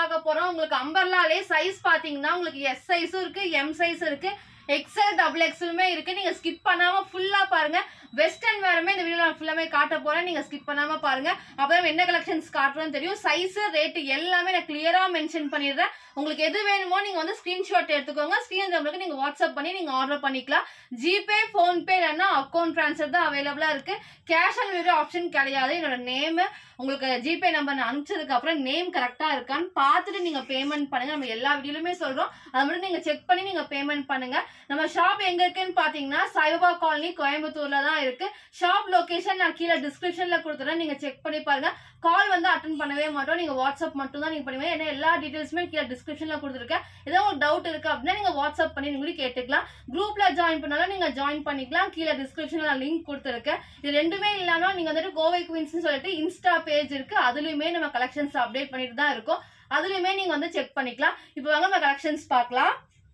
பார்க்க போறோம் உங்களுக்கு அம்பர்லாலே சைஸ் பாத்தீங்கன்னா உங்களுக்கு எஸ் சைஸும் இருக்கு எம் சைஸ் இருக்கு எக்ஸல் டபுள் எக்ஸலுமே இருக்கு நீங்க ஸ்கிப் பண்ணாம ஃபுல்லா பாருங்க வெஸ்டர்ன் வேறுமே இந்த வீடியோ நான் ஃபுல்லாமே காட்ட போறேன் நீங்க ஸ்கிப் பண்ணாம பாருங்க அப்பதான் என்ன கலெக்ஷன்ஸ் காட்டுறோம்னு தெரியும் சைஸ் ரேட் எல்லாமே நான் கிளியரா மென்ஷன் பண்ணிடுறேன் உங்களுக்கு எது வேணுமோ நீங்க வந்து ஸ்கிரீன்ஷாட் எடுத்துக்கோங்க ஸ்கிரீன் நம்பருக்கு நீங்க வாட்ஸ்அப் பண்ணி நீங்க ஆர்டர் பண்ணிக்கலாம் ஜிபே போன்பே இல்லைன்னா அக்கௌண்ட் ட்ரான்ஸ்ஃபர் தான் அவைலபிளா இருக்கு கேஷ் ஆன் டெலிவரி ஆப்ஷன் கிடையாது என்னோட நேம் உங்களுக்கு ஜிபே நம்பர் நான் அனுப்பிச்சதுக்கு அப்புறம் நேம் கரெக்டா இருக்கான்னு பார்த்துட்டு நீங்க பேமெண்ட் பண்ணுங்க நம்ம எல்லா வீடியோலுமே சொல்றோம் அதை மட்டும் நீங்க செக் பண்ணி நீங்க பேமெண்ட் பண்ணுங்க நம்ம ஷாப் எங்க இருக்குன்னு பாத்தீங்கன்னா சாய்பாபா காலனி கோயம்புத்தூர்ல தான் இருக்கு ஷாப் லொகேஷன் நான் கீழே டிஸ்கிரிப்ஷன்ல கொடுத்துறேன் நீங்க செக் பண்ணி பாருங்க கால் வந்து அட்டன் பண்ணவே மாட்டோம் நீங்க வாட்ஸ்அப் மட்டும் தான் நீங்க பண்ணுவீங்க ஏன்னா எல்லா டீடைல்ஸுமே கீழே டிஸ்கிரிப்ஷன்ல கொடுத்துருக்கேன் ஏதோ ஒரு டவுட் இருக்கு அப்படின்னா நீங்க வாட்ஸ்அப் பண்ணி நீங்களும் கேட்டுக்கலாம் குரூப்ல ஜாயின் பண்ணாலும் நீங்க ஜாயின் பண்ணிக்கலாம் கீழே டிஸ்கிரிப்ஷன்ல நான் லிங்க் கொடுத்துருக்கேன் இது ரெண்டுமே இல்லாம நீங்க வந்துட்டு கோவை குயின்ஸ் சொல்லிட்டு இன்ஸ்டா பேஜ் இருக்கு அதுலயுமே நம்ம கலெக்ஷன்ஸ் அப்டேட் பண்ணிட்டு தான் இருக்கோம் அதுலயுமே நீங்க வந்து செக் பண்ணிக்கலாம் இப்போ வாங்க நம்ம கலெக்ஷன்ஸ் பார்க்கலாம்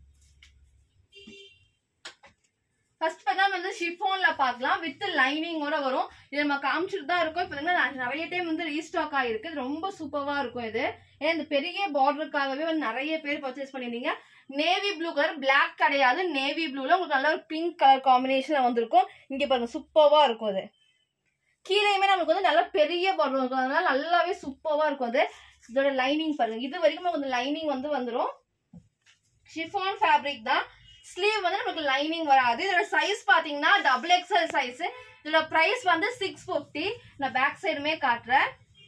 ஃபர்ஸ்ட் பார்த்தா நம்ம வந்து ஷிஃபோன்ல பார்க்கலாம் வித் லைனிங்கோட வரும் இது நம்ம காமிச்சிட்டு தான் இருக்கும் இப்போ வந்து நான் நிறைய டைம் வந்து ரீஸ்டாக் ஆயிருக்கு இது ரொம்ப சூப்பரா இருக்கும் இது ஏன்னா இந்த பெரிய பார்டருக்காகவே வந்து நிறைய பேர் பர்ச்சேஸ் பண்ணியிருந்தீங்க நேவி ப்ளூ கலர் பிளாக் கிடையாது நேவி ப்ளூல உங்களுக்கு நல்ல ஒரு பிங்க் கலர் காம்பினேஷன்ல வந்திருக்கும் இங்க பாருங்க சூப்பரா இருக்கும் அது கீழேயுமே நமக்கு வந்து நல்ல பெரிய பார்டர் இருக்கும் அதனால நல்லாவே சூப்பரா இருக்கும் அது இதோட லைனிங் பாருங்க இது வரைக்கும் நமக்கு லைனிங் வந்து வந்துடும் ஷிஃபான் ஃபேப்ரிக் தான் ஸ்லீவ் வந்து நமக்கு லைனிங் வராது இதோட சைஸ் பாத்தீங்கன்னா டபுள் எக்ஸ்எல் சைஸ் இதோட பிரைஸ் வந்து சிக்ஸ் ஃபிஃப்டி நான் பேக் சைடுமே காட்டுறேன்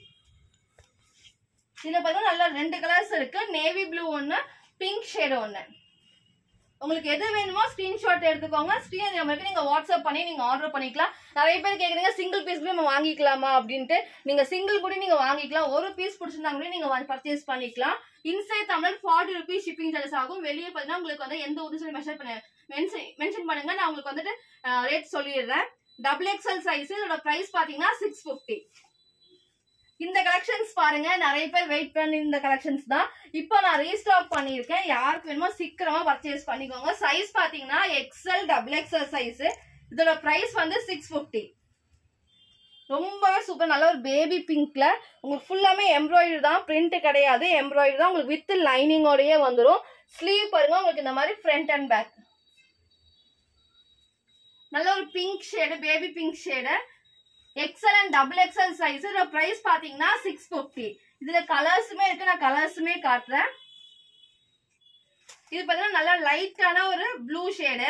இதுல பாத்தீங்கன்னா நல்ல ரெண்டு கலர்ஸ் இருக்கு நேவி ப்ளூ ஒன்னு பிங்க் ஷேடு ஒன்னு உங்களுக்கு எது வேணுமோ ஸ்கிரீன்ஷாட் எடுத்துக்கோங்க ஸ்க்ரீன் நம்பருக்கு நீங்க வாட்ஸ்அப் பண்ணி நீங்க ஆர்டர் பண்ணிக்கலாம் நிறைய பேர் கேக்குறீங்க சிங்கிள் பீஸ் கூட நம்ம வாங்கிக்கலாமா அப்படின்ட்டு நீங்க சிங்கிள் கூட நீங்க வாங்கிக்கலாம் ஒரு பீஸ் பிடிச்சிருந்தா கூட நீங்க பர்ச்சேஸ் பண்ணிக்கலாம் inside Tamil forty rupees shipping charges ஆகும் வெளியே பார்த்தீங்கன்னா உங்களுக்கு வந்து எந்த ஊர் சொல்லி மெஷர் பண்ண மென்ஷன் பண்ணுங்க நான் உங்களுக்கு வந்துட்டு ரேட் சொல்லிடுறேன் டபுள் எக்ஸ்எல் சைஸ் இதோட பிரைஸ் பாத்தீங்கன்னா சிக்ஸ் ஃபிஃப்டி இந்த கலெக்ஷன்ஸ் பாருங்க நிறைய பேர் வெயிட் பண்ணி இந்த கலெக்ஷன்ஸ் தான் இப்போ நான் ரீஸ்டாக் பண்ணியிருக்கேன் யாருக்கு வேணுமோ சீக்கிரமா பர்ச்சேஸ் பண்ணிக்கோங்க சைஸ் பாத்தீங்கன்னா எக்ஸ்எல் டபுள் எக்ஸ்எல் சைஸ் இதோட பிரைஸ் வந்து சிக்ஸ் ஃபிஃப்டி ரொம்பவே சூப்பர் நல்ல ஒரு பேபி பிங்க்ல உங்களுக்கு ஃபுல்லாமே எம்ப்ராய்டரி தான் பிரிண்ட் கிடையாது எம்ப்ராய்டரி தான் உங்களுக்கு வித் லைனிங்கோடயே வந்துடும் ஸ்லீவ் பாருங்க உங்களுக்கு இந்த மாதிரி ஃப்ரண்ட் அண்ட் பேக் நல்ல ஒரு pink shade baby pink shade XL and double XL size இதோட பிரைஸ் பாத்தீங்கன்னா சிக்ஸ் ஃபிஃப்டி இதுல கலர்ஸுமே இருக்கு நான் கலர்ஸுமே காட்டுறேன் இது பாத்தீங்கன்னா நல்லா லைட்டான ஒரு ப்ளூ ஷேடு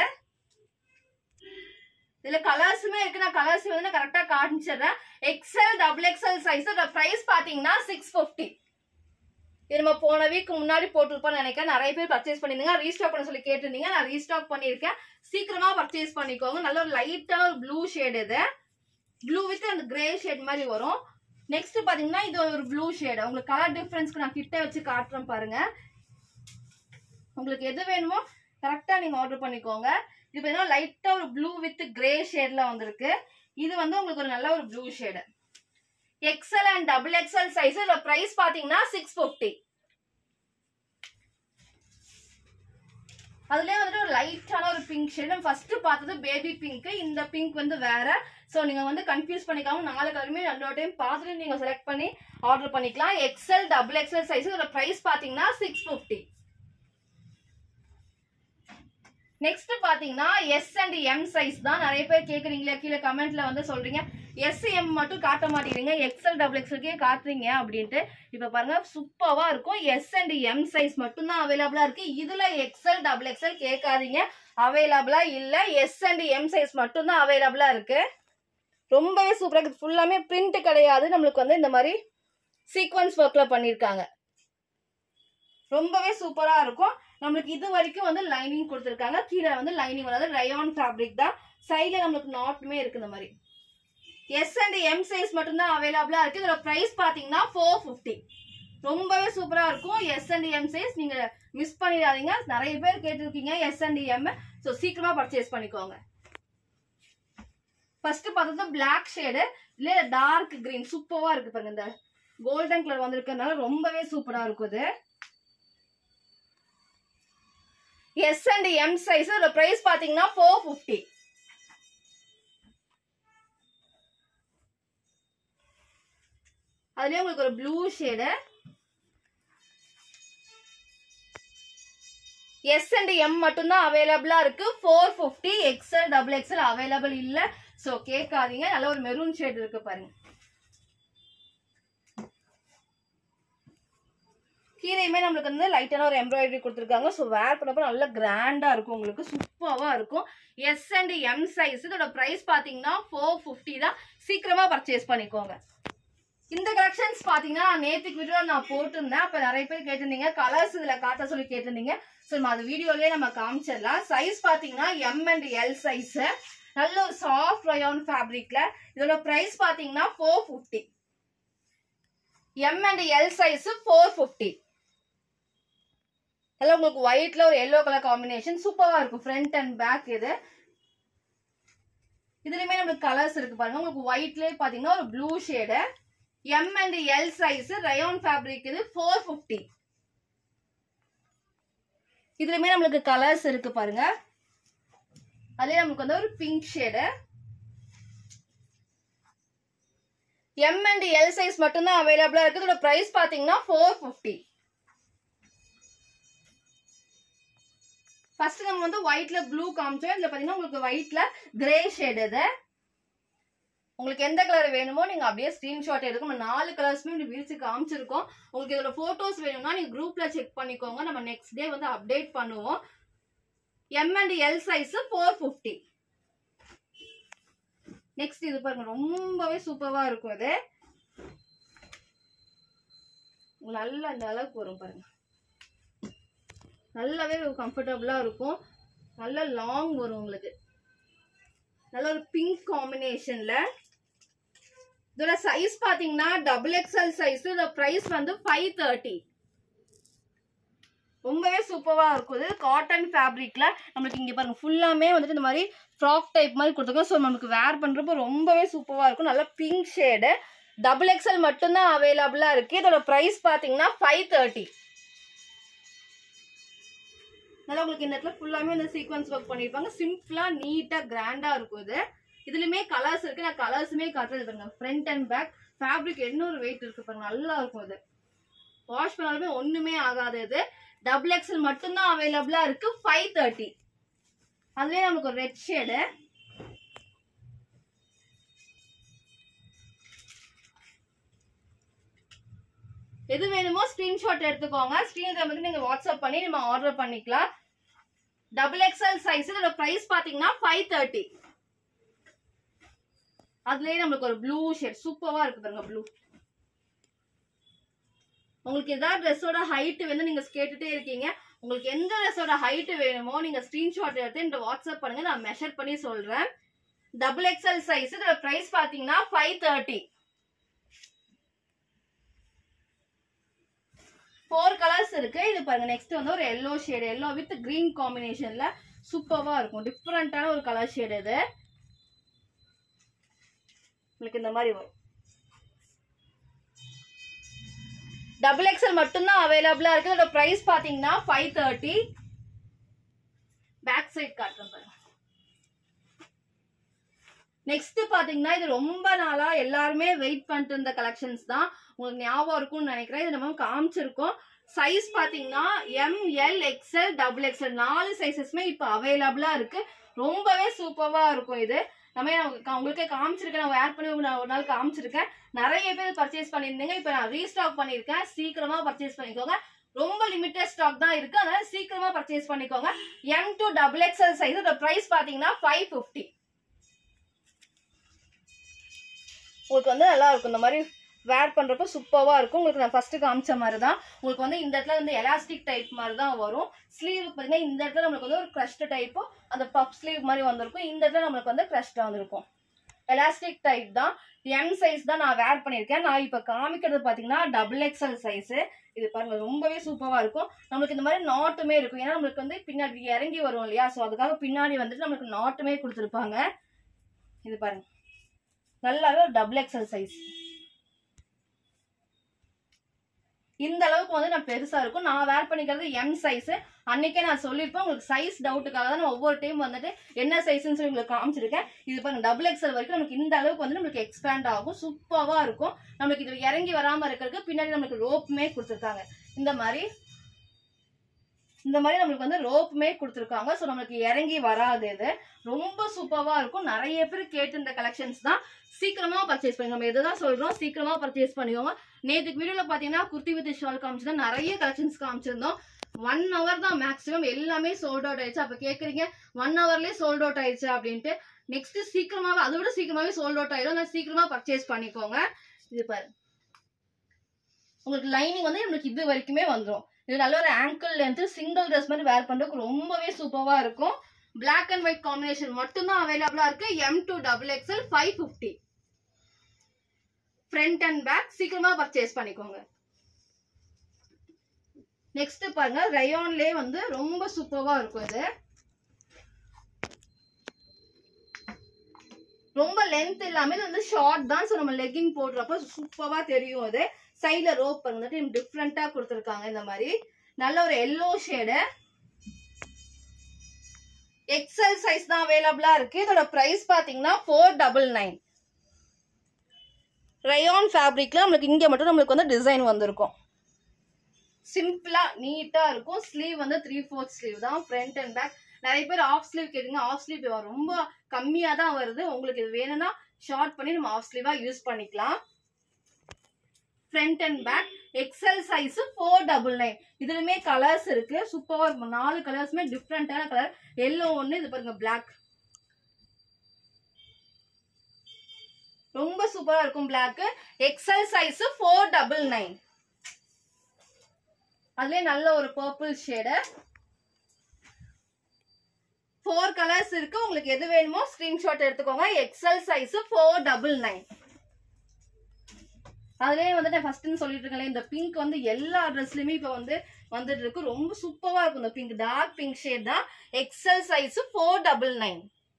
இதுல கலர்ஸுமே இருக்கு நான் கலர்ஸ் வந்து நான் கரெக்டா காமிச்சிடுறேன் எக்ஸல் டபுள் எக்ஸல் சைஸ் இதோட பிரைஸ் பாத்தீங்கன்னா சிக்ஸ் ஃபிஃப்டி இது நம்ம போன வீக் முன்னாடி போட்டிருப்போம்னு நினைக்கிறேன் நிறைய பேர் பர்ச்சேஸ் பண்ணிருந்தீங்க ரீஸ்டாக் பண்ண சொல்லி கேட்டிருந்தீங்க நான் ரீஸ்டாக் பண்ணியிருக்கேன் சீக்கிரமா பர்ச்சேஸ் பண்ணிக்கோங்க நல்ல ஒரு லைட்டான ஒரு ப்ளூ ஷேடு இது ப்ளூ வித் அந்த கிரே ஷேட் மாதிரி வரும் நெக்ஸ்ட் பாத்தீங்கன்னா இது ஒரு ப்ளூ ஷேடு உங்களுக்கு கலர் டிஃபரன்ஸ்க்கு நான் கிட்ட வச்சு காட்டுறேன் பாருங்க உங்களுக்கு எது வேணுமோ கரெக்டா நீங்க ஆர்டர் பண்ணிக்கோங்க இது பாத்தீங்கன்னா லைட்டா ஒரு ப்ளூ வித் கிரே ஷேட்ல வந்திருக்கு இது வந்து உங்களுக்கு ஒரு நல்ல ஒரு blue shade XL and double XL size இதோட பிரைஸ் பாத்தீங்கன்னா சிக்ஸ் ஃபிஃப்டி அதுலயே வந்துட்டு ஒரு லைட்டான ஒரு பிங்க் ஷேடு ஃபர்ஸ்ட் பார்த்தது பேபி பிங்க் இந்த பிங்க் வந்து வேற ஸோ நீங்க வந்து கன்ஃபியூஸ் பண்ணிக்காம நாலு கலருமே ரெண்டு டைம் பார்த்துட்டு நீங்க செலக்ட் பண்ணி ஆர்டர் பண்ணிக்கலாம் எக்ஸல் டபுள் எக்ஸல் சைஸ் இதோட பிரைஸ் பாத்தீங்கன்னா சிக்ஸ் ஃபிஃப்டி நெக்ஸ்ட் பாத்தீங்கன்னா எஸ் அண்ட் எம் சைஸ் தான் நிறைய பேர் கேக்குறீங்களா கீழே கமெண்ட்ல வந்து சொல்றீங்க எஸ் எம் மட்டும் காட்ட மாட்டேங்கிறீங்க எக்ஸல் டபுள் எக்ஸல்கே காட்டுறீங்க அப்படின்ட்டு இப்ப பாருங்க சூப்பரா இருக்கும் எஸ் அண்ட் எம் சைஸ் மட்டும் தான் அவைலபிளா இருக்கு இதுல எக்ஸல் டபுள் எக்ஸல் கேட்காதீங்க அவைலபிளா இல்ல எஸ் அண்ட் எம் சைஸ் மட்டும் தான் அவைலபிளா இருக்கு ரொம்பவே சூப்பரா இருக்கு ஃபுல்லாமே பிரிண்ட் கிடையாது நம்மளுக்கு வந்து இந்த மாதிரி சீக்வன்ஸ் ஒர்க்ல பண்ணிருக்காங்க ரொம்பவே சூப்பரா இருக்கும் நம்மளுக்கு இது வரைக்கும் வந்து லைனிங் கொடுத்துருக்காங்க கீழே வந்து லைனிங் வராது ரயான் ஃபேப்ரிக் தான் சைடில் நம்மளுக்கு நாட்டுமே இருக்கு இந்த மாதிரி எஸ் அண்ட் எம் சைஸ் மட்டும்தான் அவைலபிளா இருக்கு இதோட பிரைஸ் பாத்தீங்கன்னா ஃபோர் ஃபிஃப்டி ரொம்பவே சூப்பரா இருக்கும் எஸ் அண்ட் எம் சைஸ் நீங்க மிஸ் பண்ணிடாதீங்க நிறைய பேர் கேட்டிருக்கீங்க எஸ் அண்ட் எம் ஸோ சீக்கிரமா பர்ச்சேஸ் பண்ணிக்கோங்க ஃபர்ஸ்ட் பார்த்தது பிளாக் ஷேடு இல்ல டார்க் கிரீன் சூப்பரா இருக்கு பாருங்க இந்த கோல்டன் கலர் வந்திருக்கறதுனால ரொம்பவே சூப்பரா இருக்கும் இது எஸ் அண்ட் எம் சைஸ் இதோட பிரைஸ் பாத்தீங்கன்னா ஃபோர் ஃபிஃப்டி அதுலயே உங்களுக்கு ஒரு blue shade S and M மட்டும்தான் அவைலபிளா இருக்கு four fifty XL double XL available இல்ல ஸோ கேட்காதீங்க நல்ல ஒரு மெரூன் ஷேட் இருக்கு பாருங்க கீழேயுமே நம்மளுக்கு வந்து லைட்டான ஒரு எம்ப்ராய்டரி கொடுத்துருக்காங்க ஸோ வேர் பண்ணப்போ நல்லா கிராண்டா இருக்கும் உங்களுக்கு சூப்பராக இருக்கும் எஸ் அண்ட் எம் சைஸ் இதோட ப்ரைஸ் பார்த்தீங்கன்னா ஃபோர் ஃபிஃப்டி தான் சீக்கிரமா பர்ச்சேஸ் பண்ணிக்கோங்க இந்த கலெக்ஷன்ஸ் பாத்தீங்கன்னா நான் நேத்துக்கு வீடியோ நான் போட்டிருந்தேன் அப்ப நிறைய பேர் கேட்டிருந்தீங்க கலர்ஸ் இதுல காட்ட சொல்லி கேட்டிருந்தீங்க ஸோ நம்ம அது வீடியோலயே நம்ம காமிச்சிடலாம் சைஸ் பாத்தீங்கன்னா எம் அண்ட் எல் சைஸ் நல்ல ஒரு சாஃப்ட் ரயான் ஃபேப்ரிக்ல இதோட பிரைஸ் பாத்தீங்கன்னா four fifty M and L size four fifty அதில் உங்களுக்கு ஒயிட்ல ஒரு எல்லோ கலர் காம்பினேஷன் சூப்பரா இருக்கும் ஃப்ரண்ட் அண்ட் பேக் இது இதுலயுமே நம்மளுக்கு கலர்ஸ் இருக்கு பாருங்க உங்களுக்கு ஒயிட்லயே பாத்தீங்கன்னா ஒரு blue shade M and L size rayon fabric இது ஃபோர் ஃபிஃப்டி இதுலயுமே நம்மளுக்கு கலர்ஸ் இருக்கு பாருங்க அதுலயே நமக்கு வந்து ஒரு pink shade M and L size மட்டும்தான் அவைலபிளா இருக்கு இதோட பிரைஸ் பாத்தீங்கன்னா ஃபோர் ஃபிஃப்டி ஃபர்ஸ்ட் நம்ம வந்து ஒயிட்ல ப்ளூ காமிச்சோம் இதுல பாத்தீங்கன்னா உங்களுக்கு ஒயிட்ல கிரே ஷேட் இது உங்களுக்கு எந்த கலர் வேணுமோ நீங்க அப்படியே ஸ்கிரீன்ஷாட் எடுக்கும் நம்ம நாலு கலர்ஸ்மே இப்படி விரிச்சு காமிச்சிருக்கோம் உங்களுக்கு இதோட போட்டோஸ் வேணும்னா நீங்க குரூப்ல செக் பண்ணிக்கோங்க நம்ம நெக்ஸ்ட் டே வந்து அப்டேட் பண்ணுவோம் M and L size four fifty next இது பாருங்க ரொம்பவே சூப்பரா இருக்கும் இது நல்ல அந்த அளவுக்கு வரும் பாருங்க நல்லாவே கம்ஃபர்டபுளா இருக்கும் நல்ல லாங் வரும் உங்களுக்கு நல்ல ஒரு பிங்க் காம்பினேஷன்ல இதோட சைஸ் பாத்தீங்கன்னா டபுள் எக்ஸ்எல் சைஸ் இதோட பிரைஸ் வந்து ஃபைவ் தேர்ட்டி ரொம்பவே சூப்பரா இருக்கும் இது காட்டன் ஃபேப்ரிக்ல நம்மளுக்கு இங்க பாருங்க ஃபுல்லாமே வந்துட்டு இந்த மாதிரி ஃப்ராக் டைப் மாதிரி கொடுத்துருக்கோம் ஸோ நமக்கு வேர் பண்றப்போ ரொம்பவே சூப்பரா இருக்கும் நல்ல பிங்க் ஷேடு டபுள் எக்ஸ்எல் மட்டும்தான் அவைலபிளா இருக்கு இதோட பிரைஸ் பாத்தீங்கன்னா ஃபைவ் தேர்ட்டி நல்லா உங்களுக்கு இந்த இடத்துல ஃபுல்லாமே இந்த சீக்வன்ஸ் ஒர்க் பண்ணிருப்பாங்க சிம்பிளா நீட்டா கிராண்டா இருக்கும் இது இதுலயுமே கலர்ஸ் இருக்கு நான் கலர்ஸுமே காட்டுறது பாருங்க ஃப்ரண்ட் அண்ட் பேக் ஃபேப்ரிக் என்ன ஒரு வெயிட் இருக்கு பாருங்க நல்லா இருக்கும் இது வாஷ் பண்ணாலுமே ஒண்ணுமே ஆகாது இது டபுள் எக்ஸ்எல் மட்டும்தான் அவைலபிளா இருக்கு ஃபைவ் தேர்ட்டி அதுலயே நமக்கு ஒரு ரெட் ஷேடு எது வேணுமோ ஸ்கிரீன்ஷாட் எடுத்துக்கோங்க ஸ்க்ரீன்ல வந்து நீங்க வாட்ஸ்அப் பண்ணி நம்ம ஆர்டர் பண்ணிக்கலாம் டபுள் எக்ஸ்எல் சைஸ் இதோட பிரைஸ் பாத்தீங்கன்னா ஃபைவ் தேர்ட்டி அதுலயே நம்மளுக்கு ஒரு ப்ளூ ஷேட் சூப்பரா இருக்கு பாருங்க ப்ளூ உங்களுக்கு ஏதாவது ட்ரெஸ்ஸோட ஹைட் வந்து நீங்க கேட்டுட்டே இருக்கீங்க உங்களுக்கு எந்த ட்ரெஸ்ஸோட ஹைட் வேணுமோ நீங்க ஸ்கிரீன்ஷாட் எடுத்து இந்த வாட்ஸ்அப் பண்ணுங்க நான் மெஷர் பண்ணி சொல்றேன் டபுள் எக்ஸ்எல் சைஸ் இதோட பிரைஸ் பாத்தீங்கன்னா ஃபைவ் தேர்ட்டி ஃபோர் கலர்ஸ் இருக்கு இது பாருங்க நெக்ஸ்ட் வந்து ஒரு yellow shade yellow with green காம்பினேஷன்ல சூப்பரா இருக்கும் டிஃப்ரெண்டான ஒரு கலர் ஷேடு இது உங்களுக்கு இந்த மாதிரி வரும் டபுள் எக்ஸ்எல் மட்டும்தான் அவைலபிளா இருக்கு இதோட பிரைஸ் பாத்தீங்கன்னா ஃபைவ் தேர்ட்டி பேக் சைட் காட்டுறேன் பாருங்க நெக்ஸ்ட் பாத்தீங்கன்னா இது ரொம்ப நாளா எல்லாருமே வெயிட் பண்ணிட்டு இருந்த கலெக்ஷன்ஸ் தான் உங்களுக்கு ஞாபகம் இருக்கும்னு நினைக்கிறேன் இது நம்ம காமிச்சிருக்கோம் சைஸ் பாத்தீங்கன்னா M L XL double XL நாலு சைசஸ்மே இப்போ அவைலபிளா இருக்கு ரொம்பவே சூப்பரா இருக்கும் இது நம்ம நான் உங்களுக்கே காமிச்சிருக்கேன் நான் வேர் பண்ணி நான் ஒரு நாள் காமிச்சிருக்கேன் நிறைய பேர் பர்ச்சேஸ் பண்ணியிருந்தீங்க இப்போ நான் ரீஸ்டாக் பண்ணியிருக்கேன் சீக்கிரமா பர்ச்சேஸ் பண்ணிக்கோங்க ரொம்ப லிமிட்டட் ஸ்டாக் தான் இருக்கு அதனால சீக்கிரமா பர்ச்சேஸ் பண்ணிக்கோங்க M to double XL size இதோட பிரைஸ் பாத்தீங்கன்னா ஃபைவ் ஃபிஃப்டி உங்களுக்கு வந்து நல்லா இருக்கும் இந்த மாதிரி வேர் பண்றப்ப சூப்பரா இருக்கும் உங்களுக்கு நான் ஃபர்ஸ்ட் காமிச்ச மாதிரி தான் உங்களுக்கு வந்து இந்த இடத்துல வந்து எலாஸ்டிக் டைப் மாதிரி தான் வரும் ஸ்லீவ் பார்த்தீங்கன்னா இந்த இடத்துல நம்மளுக்கு வந்து ஒரு க்ரஷ்ட் டைப்பும் அந்த பப் ஸ்லீவ் மாதிரி வந்திருக்கும் இந்த இடத்துல நம்மளுக்கு வந்து க்ரஷ்ட் வந்திருக்கும் எலாஸ்டிக் டைப் தான் எம் சைஸ் தான் நான் வேர் பண்ணியிருக்கேன் நான் இப்போ காமிக்கிறது பார்த்தீங்கன்னா டபுள் எக்ஸ்எல் சைஸ் இது பாருங்க ரொம்பவே சூப்பரா இருக்கும் நம்மளுக்கு இந்த மாதிரி நாட்டுமே இருக்கும் ஏன்னா நம்மளுக்கு வந்து பின்னாடி இறங்கி வரும் இல்லையா ஸோ அதுக்காக பின்னாடி வந்துட்டு நம்மளுக்கு நாட்டுமே கொடுத்துருப்பாங்க இது பாருங்க நல்லாவே ஒரு டபுள் எக்ஸ்எல் சைஸ் இந்த அளவுக்கு வந்து நான் பெருசா இருக்கும் நான் வேர் பண்ணிக்கிறது எம் சைஸ் அன்னைக்கே நான் சொல்லியிருப்பேன் உங்களுக்கு சைஸ் டவுட்டுக்காக தான் நான் ஒவ்வொரு டைம் வந்துட்டு என்ன சைஸ்ன்னு சொல்லி உங்களுக்கு காமிச்சிருக்கேன் இது பாருங்க டபுள் எக்ஸ்எல் வரைக்கும் நமக்கு இந்த அளவுக்கு வந்து நம்மளுக்கு எக்ஸ்பேண்ட் ஆகும் சூப்பரா இருக்கும் நம்மளுக்கு இது இறங்கி வராம இருக்கிறதுக்கு பின்னாடி நம்மளுக்கு ரோப்புமே கொடுத்துருக்காங்க இந்த மாதிரி இந்த மாதிரி நம்மளுக்கு வந்து ரோப்புமே கொடுத்துருக்காங்க ஸோ நம்மளுக்கு இறங்கி வராது இது ரொம்ப சூப்பராக இருக்கும் நிறைய பேர் கேட்டு இந்த கலெக்ஷன்ஸ் தான் சீக்கிரமா பர்ச்சேஸ் பண்ணி நம்ம எதுதான் சொல்றோம் சீக்கிரமா பர்ச்சேஸ் பண்ணிக்கோங்க நேற்றுக்கு வீடியோல பாத்தீங்கன்னா குர்த்தி வித் ஷால் காமிச்சிருந்தோம் நிறைய கலெக்ஷன்ஸ் காமிச்சிருந்தோம் ஒன் ஹவர் தான் மேக்ஸிமம் எல்லாமே சோல்ட் அவுட் ஆயிடுச்சு அப்ப கேக்குறீங்க ஒன் ஹவர்லயே சோல்ட் அவுட் ஆயிடுச்சு அப்படின்ட்டு நெக்ஸ்ட் சீக்கிரமாவே அதை விட சீக்கிரமாவே சோல்ட் அவுட் ஆயிடும் நான் சீக்கிரமா பர்ச்சேஸ் பண்ணிக்கோங்க இது பாரு உங்களுக்கு லைனிங் வந்து நம்மளுக்கு இது வரைக்குமே வந்துடும் இது நல்ல ஒரு ஆங்கிள் லென்த் சிங்கிள் ட்ரெஸ் மாதிரி வேர் பண்றதுக்கு ரொம்பவே சூப்பரா இருக்கும் Black அண்ட் ஒயிட் காம்பினேஷன் மட்டும்தான் அவைலபிளா இருக்கு M to double XL five fifty front and back சீக்கிரமா பர்ச்சேஸ் பண்ணிக்கோங்க நெக்ஸ்ட் பாருங்க ரயோன்லே வந்து ரொம்ப சூப்பரா இருக்கும் இது ரொம்ப லென்த் இல்லாம இது வந்து ஷார்ட் தான் ஸோ நம்ம லெகிங் போடுறப்ப சூப்பரா தெரியும் இது சைட்ல ரோப் வந்துட்டு டிஃப்ரெண்டா கொடுத்துருக்காங்க இந்த மாதிரி நல்ல ஒரு எல்லோ ஷேடு எக்ஸல் சைஸ் தான் அவைலபிளா இருக்கு இதோட பிரைஸ் பாத்தீங்கன்னா ஃபோர் டபுள் நைன் ரயான் ஃபேப்ரிக்ல நம்மளுக்கு இங்க மட்டும் நம்மளுக்கு வந்து டிசைன் வந்திருக்கும் சிம்பிளா நீட்டா இருக்கும் ஸ்லீவ் வந்து த்ரீ ஃபோர்த் ஸ்லீவ் தான் ஃப்ரண்ட் அண்ட் பேக் நிறைய பேர் ஆஃப் ஸ்லீவ் கேட்டீங்க ஆஃப் ஸ்லீவ் ரொம்ப கம்மியா தான் வருது உங்களுக்கு இது வேணும்னா ஷார்ட் பண்ணி நம்ம ஆஃப் ஸ்லீவா யூஸ் பண்ணிக்கலாம் front and back XL size four double nine இதுலயுமே கலர்ஸ் இருக்கு சூப்பரா இருக்கும் நாலு கலர்ஸுமே டிஃப்ரெண்டான கலர் எல்லோ ஒன்று இது பாருங்க பிளாக் ரொம்ப சூப்பரா இருக்கும் black XL size four double nine அதுலயே நல்ல ஒரு பர்பிள் ஷேடு ஃபோர் கலர்ஸ் இருக்கு உங்களுக்கு எது வேணுமோ ஸ்கிரீன்ஷாட் எடுத்துக்கோங்க XL size four double nine அதுலயே வந்துட்டு ஃபர்ஸ்ட்னு சொல்லிட்டு இருக்கேன் இந்த பிங்க் வந்து எல்லா ட்ரெஸ்லயுமே இப்போ வந்து வந்துட்டு இருக்கு ரொம்ப சூப்பரா இருக்கும் இந்த பிங்க் டார்க் பிங்க் ஷேட் தான் XL size four double nine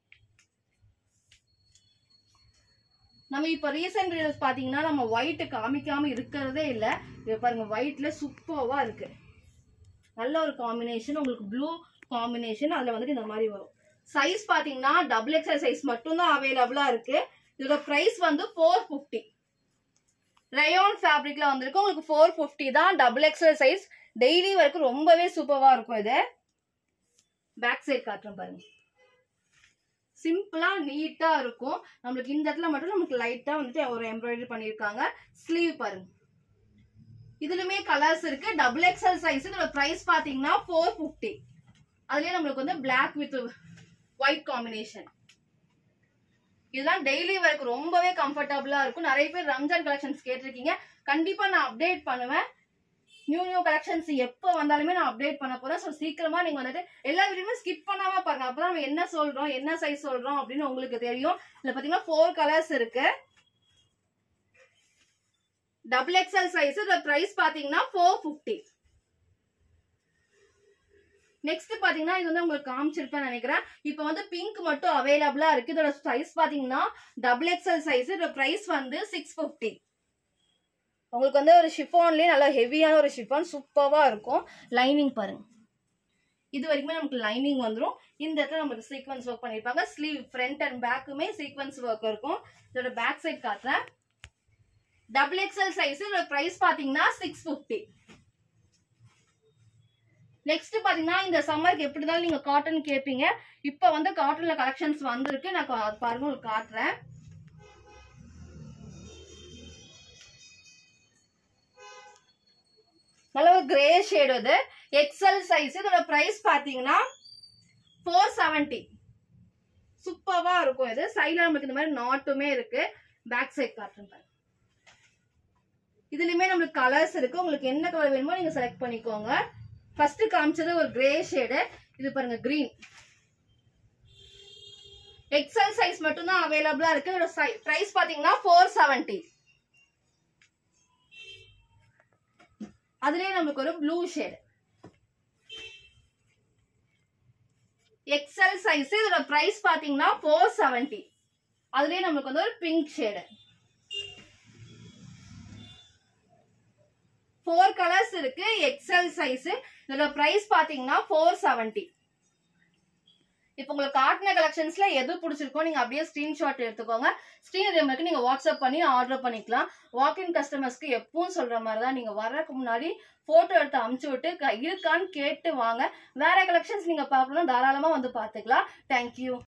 நம்ம இப்போ ரீசெண்ட் ரீல்ஸ் பாத்தீங்கன்னா நம்ம ஒயிட் காமிக்காம இருக்கிறதே இல்ல இது பாருங்க ஒயிட்ல சூப்பர்வா இருக்கு நல்ல ஒரு காம்பினேஷன் உங்களுக்கு ப்ளூ காம்பினேஷன் அதுல வந்துட்டு இந்த மாதிரி வரும் சைஸ் பாத்தீங்கன்னா டபுள் எக்ஸல் சைஸ் மட்டும்தான் அவைலபிளா இருக்கு இதோட பிரைஸ் வந்து ஃபோர் ஃபிஃப்டி ரயோன் ஃபேப்ரிக்ல வந்திருக்கு உங்களுக்கு ஃபோர் ஃபிஃப்டி தான் டபுள் எக்ஸல் சைஸ் டெய்லி வரைக்கும் ரொம்பவே சூப்பரா இருக்கும் இது பேக் சைடு காட்டுறேன் பாருங்க சிம்பிளா நீட்டா இருக்கும் நம்மளுக்கு இந்த இடத்துல மட்டும் நமக்கு லைட்டா வந்துட்டு ஒரு எம்ப்ராய்டரி பண்ணிருக்காங்க ஸ்லீவ் பாருங்க இதுலயுமே கலர்ஸ் இருக்கு டபுள் எக்ஸல் சைஸ் இதோட பிரைஸ் பாத்தீங்கன்னா ஃபோர் ஃபிஃப்டி அதுலயே நம்மளுக்கு வந்து பிளாக் வித் ஒயிட் காம்பினேஷன் இதெல்லாம் டெய்லி வரைக்கும் ரொம்பவே கம்ஃபர்டபுளா இருக்கும் நிறைய பேர் ரம்ஜான் கலெக்ஷன்ஸ் கேட்டிருக்கீங்க கண்டிப்பா நான் அப்டேட் பண்ணுவேன் நியூ நியூ கலெக்ஷன்ஸ் எப்போ வந்தாலுமே நான் அப்டேட் பண்ண போறேன் ஸோ சீக்கிரமா நீங்க வந்துட்டு எல்லா வீடியோமே ஸ்கிப் பண்ணாம பாருங்க அப்பதான் நம்ம என்ன சொல்றோம் என்ன சைஸ் சொல்றோம் அப்படின்னு உங்களுக்கு தெரியும் இதுல பாத்தீங்கன்னா ஃபோர் கலர்ஸ் இருக்கு டபுள் எக்ஸ்எல் சைஸ் இதோட பிரைஸ் பாத்தீங்கன்னா ஃபோர் ஃபிஃப்டி நெக்ஸ்ட் பாத்தீங்கன்னா இது வந்து உங்களுக்கு காமிச்சிருப்பேன் நினைக்கிறேன் இப்போ வந்து பிங்க் மட்டும் அவைலபிளா இருக்கு இதோட சைஸ் பாத்தீங்கன்னா டபுள் எக்ஸ்எல் சைஸ் இதோட பிரைஸ் வந்து சிக்ஸ் ஃபிஃப்டி உங்களுக்கு வந்து ஒரு ஷிஃபான்லயே நல்லா ஹெவியான ஒரு ஷிஃபான் சூப்பரா இருக்கும் லைனிங் பாருங்க இது வரைக்குமே நமக்கு லைனிங் வந்துரும் இந்த இடத்துல நமக்கு சீக்வன்ஸ் ஒர்க் பண்ணிருப்பாங்க ஸ்லீவ் ஃப்ரண்ட் அண்ட் பேக்குமே சீக்வன்ஸ் ஒர்க் இருக்கும் இதோட பேக் சைடு காட்டுறேன் டபுள் எக்ஸ்எல் சைஸ் இதோட பிரைஸ் பாத்தீங்கன்னா சிக்ஸ் ஃபிஃப்டி நெக்ஸ்ட் பாத்தீங்கன்னா இந்த சம்மருக்கு எப்படி இருந்தாலும் நீங்க காட்டன் கேட்பீங்க இப்போ வந்து காட்டன்ல கலெக்ஷன்ஸ் வந்திருக்கு நான் கா- அது பாருங்க உங்களுக்கு காட்டுறேன் நல்ல ஒரு கிரே ஷேடு இது எக்ஸல் சைஸ் இதோட பிரைஸ் பாத்தீங்கன்னா ஃபோர் செவன்டி சூப்பரா இருக்கும் இது சைடுல நமக்கு இந்த மாதிரி நாட்டுமே இருக்கு பேக் சைட் காட்டுறேன் பாருங்க இதுலயுமே நம்மளுக்கு கலர்ஸ் இருக்கு உங்களுக்கு என்ன கலர் வேணுமோ நீங்க செலக்ட் பண்ணிக்கோங்க ஃபர்ஸ்ட் காமிச்சது ஒரு கிரே ஷேடு இது பாருங்க கிரீன் எக்ஸல் சைஸ் மட்டும் தான் அவைலபிளா இருக்கு இதோட பிரைஸ் பாத்தீங்கன்னா ஃபோர் செவன்டி அதுலயே நமக்கு ஒரு ப்ளூ ஷேடு எக்ஸல் சைஸ் இதோட பிரைஸ் பாத்தீங்கன்னா ஃபோர் செவன்டி அதுலயே நமக்கு வந்து ஒரு பிங்க் ஷேடு ஃபோர் கலர்ஸ் இருக்கு எக்ஸல் சைஸ் இதோட பிரைஸ் பாத்தீங்கன்னா ஃபோர் செவன்டி இப்போ உங்களுக்கு காட்டின கலெக்ஷன்ஸ்ல எது பிடிச்சிருக்கோ நீங்க அப்படியே ஸ்கிரீன்ஷாட் எடுத்துக்கோங்க ஸ்க்ரீன் ரெமருக்கு நீங்க வாட்ஸ்அப் பண்ணி ஆர்டர் பண்ணிக்கலாம் வாக்கின் கஸ்டமர்ஸ்க்கு எப்பவும் சொல்ற மாதிரி தான் நீங்க வர்றதுக்கு முன்னாடி போட்டோ எடுத்து அமுச்சு விட்டு க- இருக்கான்னு கேட்டு வாங்க வேற கலெக்ஷன்ஸ் நீங்க பார்க்கணும் தாராளமா வந்து பாத்துக்கலாம் தேங்க்யூ